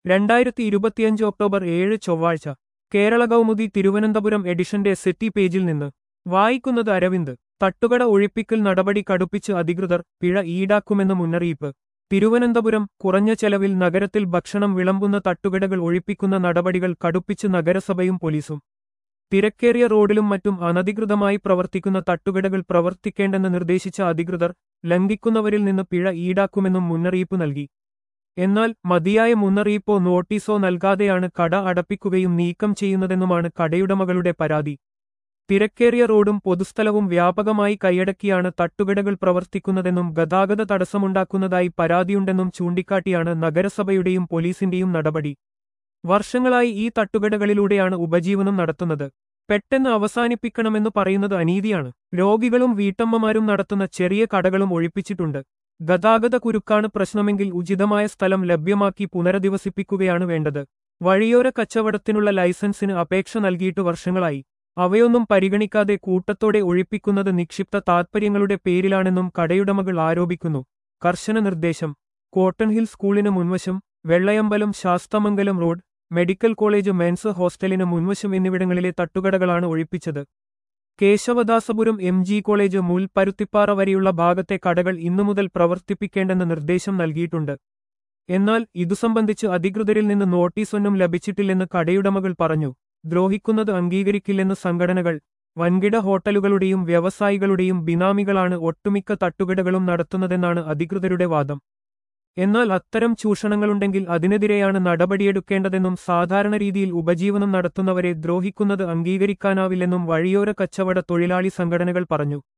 രണ്ടായിരത്തി ഇരുപത്തിയഞ്ച് ഒക്ടോബർ ഏഴ് ചൊവ്വാഴ്ച കേരള കൗമുദി തിരുവനന്തപുരം എഡിഷന്റെ സെറ്റി പേജിൽ നിന്ന് വായിക്കുന്നത് അരവിന്ദ് തട്ടുകട ഒഴിപ്പിക്കൽ നടപടി കടുപ്പിച്ച് അധികൃതർ പിഴ ഈടാക്കുമെന്ന് മുന്നറിയിപ്പ് തിരുവനന്തപുരം കുറഞ്ഞ ചെലവിൽ നഗരത്തിൽ ഭക്ഷണം വിളമ്പുന്ന തട്ടുകടകൾ ഒഴിപ്പിക്കുന്ന നടപടികൾ കടുപ്പിച്ച് നഗരസഭയും പോലീസും തിരക്കേറിയ റോഡിലും മറ്റും അനധികൃതമായി പ്രവർത്തിക്കുന്ന തട്ടുകടകൾ പ്രവർത്തിക്കേണ്ടെന്ന് നിർദ്ദേശിച്ച അധികൃതർ ലംഘിക്കുന്നവരിൽ നിന്ന് പിഴ ഈടാക്കുമെന്നും മുന്നറിയിപ്പ് നൽകി എന്നാൽ മതിയായ മുന്നറിയിപ്പോ നോട്ടീസോ നൽകാതെയാണ് കട അടപ്പിക്കുകയും നീക്കം ചെയ്യുന്നതെന്നുമാണ് കടയുടമകളുടെ പരാതി തിരക്കേറിയ റോഡും പൊതുസ്ഥലവും വ്യാപകമായി കൈയടക്കിയാണ് തട്ടുകടകൾ പ്രവർത്തിക്കുന്നതെന്നും ഗതാഗത തടസ്സമുണ്ടാക്കുന്നതായി പരാതിയുണ്ടെന്നും ചൂണ്ടിക്കാട്ടിയാണ് നഗരസഭയുടെയും പോലീസിന്റെയും നടപടി വർഷങ്ങളായി ഈ തട്ടുകടകളിലൂടെയാണ് ഉപജീവനം നടത്തുന്നത് പെട്ടെന്ന് അവസാനിപ്പിക്കണമെന്ന് പറയുന്നത് അനീതിയാണ് രോഗികളും വീട്ടമ്മമാരും നടത്തുന്ന ചെറിയ കടകളും ഒഴിപ്പിച്ചിട്ടുണ്ട് ഗതാഗത കുരുക്കാണ് പ്രശ്നമെങ്കിൽ ഉചിതമായ സ്ഥലം ലഭ്യമാക്കി പുനരധിവസിപ്പിക്കുകയാണ് വേണ്ടത് വഴിയോര കച്ചവടത്തിനുള്ള ലൈസൻസിന് അപേക്ഷ നൽകിയിട്ട് വർഷങ്ങളായി അവയൊന്നും പരിഗണിക്കാതെ കൂട്ടത്തോടെ ഒഴിപ്പിക്കുന്നത് നിക്ഷിപ്ത താൽപ്പര്യങ്ങളുടെ പേരിലാണെന്നും കടയുടമകൾ ആരോപിക്കുന്നു കർശന നിർദ്ദേശം കോട്ടൺ ഹിൽ സ്കൂളിന് മുൻവശം Vellayambalam Sasthamangalam road medical college men's ഹോസ്റ്റലിന് മുൻവശം എന്നിവിടങ്ങളിലെ തട്ടുകടകളാണ് ഒഴിപ്പിച്ചത് കേശവദാസപുരം എം ജി കോളേജ് മുൽ പരുത്തിപ്പാറ വരെയുള്ള ഭാഗത്തെ കടകൾ ഇന്നു മുതൽ പ്രവർത്തിപ്പിക്കേണ്ടെന്ന് നിർദ്ദേശം നൽകിയിട്ടുണ്ട് എന്നാൽ ഇതു സംബന്ധിച്ച് അധികൃതരിൽ നിന്ന് നോട്ടീസൊന്നും ലഭിച്ചിട്ടില്ലെന്ന് കടയുടമകൾ പറഞ്ഞു ദ്രോഹിക്കുന്നത് അംഗീകരിക്കില്ലെന്ന് സംഘടനകൾ വൻകിട ഹോട്ടലുകളുടെയും വ്യവസായികളുടെയും ബിനാമികളാണ് ഒട്ടുമിക്ക തട്ടുകടകളും നടത്തുന്നതെന്നാണ് അധികൃതരുടെ വാദം എന്നാൽ അത്തരം ചൂഷണങ്ങളുണ്ടെങ്കിൽ അതിനെതിരെയാണ് നടപടിയെടുക്കേണ്ടതെന്നും സാധാരണ രീതിയിൽ ഉപജീവനം നടത്തുന്നവരെ ദ്രോഹിക്കുന്നത് അംഗീകരിക്കാനാവില്ലെന്നും വഴിയോര കച്ചവട തൊഴിലാളി സംഘടനകൾ പറഞ്ഞു